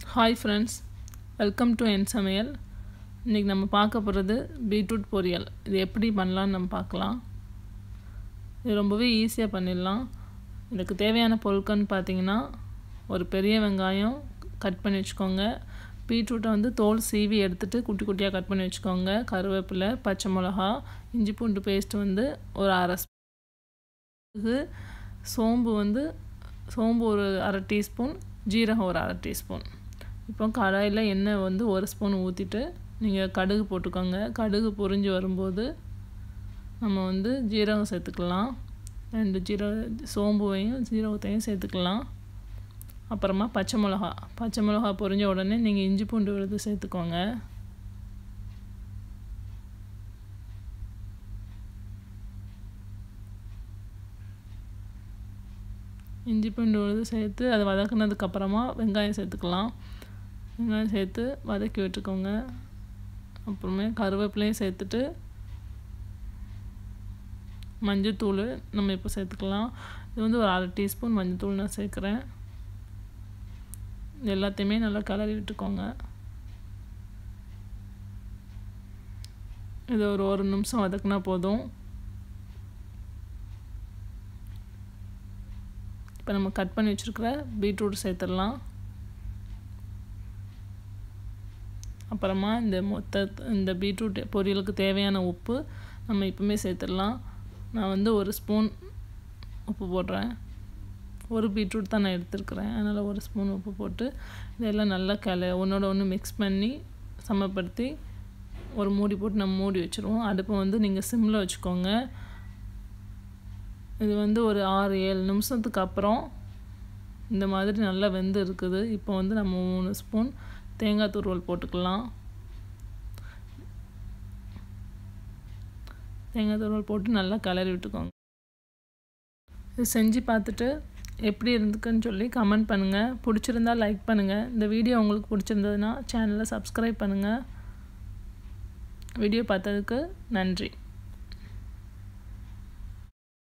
hi friends welcome to என் சமையல் இன்றைக்கி நம்ம பார்க்க போகிறது பீட்ரூட் பொரியல் இது எப்படி பண்ணலான்னு நம்ம பார்க்கலாம் இது ரொம்பவே ஈஸியாக பண்ணிடலாம் இதுக்கு தேவையான பொருட்கள்னு பார்த்தீங்கன்னா ஒரு பெரிய வெங்காயம் கட் பண்ணி வச்சுக்கோங்க பீட்ரூட்டை வந்து தோல் சீவி எடுத்துகிட்டு குட்டி குட்டியாக கட் பண்ணி வச்சுக்கோங்க கருவேப்பிலை பச்சை மிளகா இஞ்சி பூண்டு பேஸ்ட் வந்து ஒரு அரை இது சோம்பு வந்து சோம்பு ஒரு அரை டீஸ்பூன் ஜீரகம் ஒரு அரை டீஸ்பூன் இப்போ கடாயில் எண்ணெய் வந்து ஒரு ஸ்பூன் ஊற்றிட்டு நீங்கள் கடுகு போட்டுக்கோங்க கடுகு பொரிஞ்சு வரும்போது நம்ம வந்து ஜீரகம் சேர்த்துக்கலாம் ரெண்டு ஜீரக சோம்புவையும் ஜீரகத்தையும் சேர்த்துக்கலாம் அப்புறமா பச்சை மிளகா பச்சை மிளகா பொரிஞ்ச உடனே நீங்கள் இஞ்சி பூண்டு விழுது சேர்த்துக்கோங்க இஞ்சி பூண்டு விழுது சேர்த்து அதை வதக்குனதுக்கப்புறமா வெங்காயம் சேர்த்துக்கலாம் வெங்காயம் சேர்த்து வதக்கி விட்டுக்கோங்க அப்புறமே கருவேப்பிலையும் சேர்த்துட்டு மஞ்சத்தூள் நம்ம இப்போ சேர்த்துக்கலாம் இது வந்து ஒரு அரை டீஸ்பூன் மஞ்சத்தூள் நான் சேர்க்குறேன் இது எல்லாத்தையுமே நல்லா கலரி விட்டுக்கோங்க இது ஒரு ஒரு நிமிஷம் வதக்குனா போதும் இப்போ நம்ம கட் பண்ணி வச்சுருக்கிற பீட்ரூட் சேர்த்துடலாம் அப்புறமா இந்த மொத்த இந்த பீட்ரூட் பொரியலுக்கு தேவையான உப்பு நம்ம இப்போமே சேர்த்துடலாம் நான் வந்து ஒரு ஸ்பூன் உப்பு போடுறேன் ஒரு பீட்ரூட் தான் நான் எடுத்துருக்குறேன் அதனால் ஒரு ஸ்பூன் உப்பு போட்டு இதெல்லாம் நல்லா கல ஒன்றோட ஒன்று மிக்ஸ் பண்ணி சமப்படுத்தி ஒரு மூடி போட்டு நம்ம மூடி வச்சுருவோம் அடுப்பை வந்து நீங்கள் சிம்மில் வச்சுக்கோங்க இது வந்து ஒரு ஆறு ஏழு நிமிஷத்துக்கு அப்புறம் இந்த மாதிரி நல்லா வெந்து இருக்குது இப்போ வந்து நம்ம மூணு ஸ்பூன் தேங்காய் துருவல் போட்டுக்கலாம் தேங்காய் துருவல் போட்டு நல்லா கலரி விட்டுக்கோங்க இது செஞ்சு பார்த்துட்டு எப்படி இருந்துக்குன்னு சொல்லி கமெண்ட் பண்ணுங்கள் பிடிச்சிருந்தா லைக் பண்ணுங்கள் இந்த வீடியோ உங்களுக்கு பிடிச்சிருந்ததுன்னா சேனலை சப்ஸ்கிரைப் பண்ணுங்கள் வீடியோ பார்த்ததுக்கு நன்றி